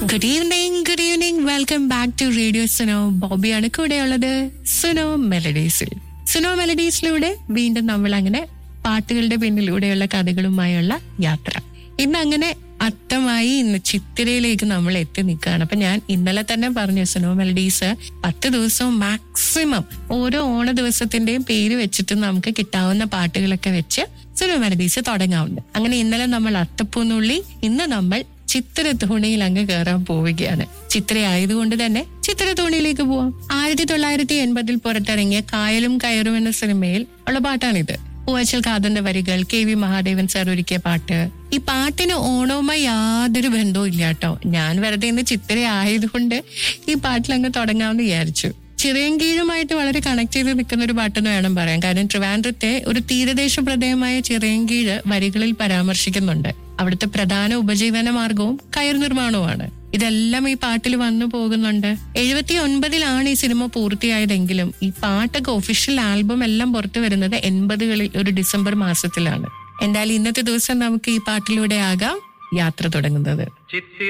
good evening good evening welcome back to radio Suno ബോബിയാണ് കൂടെയുള്ളത് സുനോ മെലഡീസിൽ സുനോ മെലഡീസിലൂടെ വീണ്ടും നമ്മൾ അങ്ങനെ പാട്ടുകളുടെ പിന്നിലൂടെയുള്ള കഥകളുമായുള്ള യാത്ര ഇന്ന് അങ്ങനെ അത്തമായി ഇന്ന് ചിത്തിരയിലേക്ക് നമ്മൾ എത്തി നിൽക്കുകയാണ് അപ്പൊ ഞാൻ ഇന്നലെ തന്നെ പറഞ്ഞു സുനോ മെലഡീസ് പത്ത് ദിവസവും മാക്സിമം ഓരോ ഓണ ദിവസത്തിന്റെയും പേര് വെച്ചിട്ട് നമുക്ക് കിട്ടാവുന്ന പാട്ടുകളൊക്കെ വെച്ച് സുനോ മെലഡീസ് തുടങ്ങാവുന്നത് അങ്ങനെ ഇന്നലെ നമ്മൾ അത്തപ്പൂന്നുള്ളി ഇന്ന് നമ്മൾ ചിത്ര തോണിയിൽ അങ്ങ് കയറാൻ പോവുകയാണ് ചിത്ര ആയതുകൊണ്ട് തന്നെ ചിത്ര തോണിയിലേക്ക് പോവാം ആയിരത്തി തൊള്ളായിരത്തി എൺപതിൽ പുറത്തിറങ്ങിയ കായലും കയറും എന്ന സിനിമയിൽ ഉള്ള പാട്ടാണിത് പൂവച്ചൽ കാതന്റെ വരികൾ കെ വി മഹാദേവൻ സാർ ഒരുക്കിയ പാട്ട് ഈ പാട്ടിന് ഓണവുമായി യാതൊരു ബന്ധവും ഇല്ല കേട്ടോ ഞാൻ വെറുതെ ഇന്ന് ചിത്ര ആയതുകൊണ്ട് ഈ പാട്ടിൽ അങ്ങ് തുടങ്ങാമെന്ന് വിചാരിച്ചു ചിറയൻകീഴുമായിട്ട് വളരെ കണക്ട് ചെയ്ത് നിൽക്കുന്ന ഒരു പാട്ടെന്ന് വേണം പറയാൻ കാരണം ട്രിവാൻഡ്രത്തെ ഒരു തീരദേശ പ്രദേശമായ ചിറയൻകീഴ് വരികളിൽ പരാമർശിക്കുന്നുണ്ട് അവിടുത്തെ പ്രധാന ഉപജീവന മാർഗവും കയർ നിർമ്മാണവുമാണ് ഇതെല്ലാം ഈ പാട്ടിൽ വന്നു പോകുന്നുണ്ട് എഴുപത്തി ഒൻപതിലാണ് ഈ സിനിമ പൂർത്തിയായതെങ്കിലും ഈ പാട്ടൊക്കെ ഒഫീഷ്യൽ ആൽബം എല്ലാം പുറത്തു വരുന്നത് എൺപതുകളിൽ ഒരു ഡിസംബർ മാസത്തിലാണ് എന്തായാലും ഇന്നത്തെ ദിവസം നമുക്ക് ഈ പാട്ടിലൂടെ ആകാം യാത്ര തുടങ്ങുന്നത് ചിത്തി